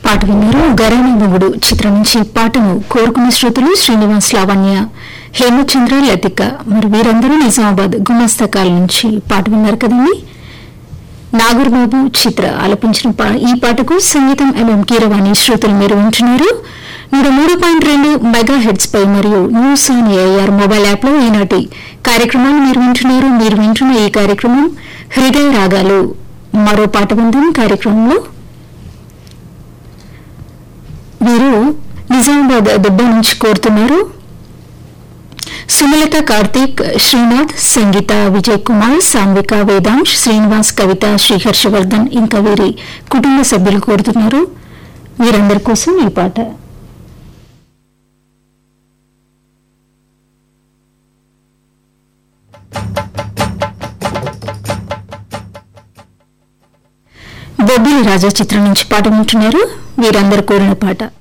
పాట విన్నారు గరాణి మొగుడు చిత్రం నుంచి పాటను కోరుకున్న శ్రోతలు శ్రీనివాస్ లావణ్య హేమచంద్ర లతిక మరి వీరందరూ నిజామాబాద్ గుమస్తకాల నుంచి పాట విన్నారు కదండి నాగర్బాబు చిత్ర ఆలపించిన పా- ఈ పాటకు సంగీతం ఎంఎం కీరవాణి శ్రోతలు మీరు వింటున్నారు నూట మూడు పాయింట్ రెండు మెగా హెడ్స్ పై మరియు news on AIR mobile app లో ఈనాటి కార్యక్రమాలు మీరు వింటున్నారు మీరు వింటున్న ఈ కార్యక్రమం హృదయ రాగాలు మరో పాట విందాం కార్యక్రమంలో వీరు నిజామాబాద్ దుబ్బ నుంచి కోరుతున్నారు సుమలత కార్తీక్ శ్రీనాథ్ సంగీత విజయ్ కుమార్ సాన్విక వేదాంశ్ శ్రీనివాస్ కవిత శ్రీ హర్షవర్ధన్ ఇంకా వీరి కుటుంబ సభ్యులు కోరుతున్నారు వీరందరి కోసం ఈ పాట బొబ్బిలి రాజా చిత్రం నుంచి పాట వింటున్నారు వీరందరు కోరిన పాట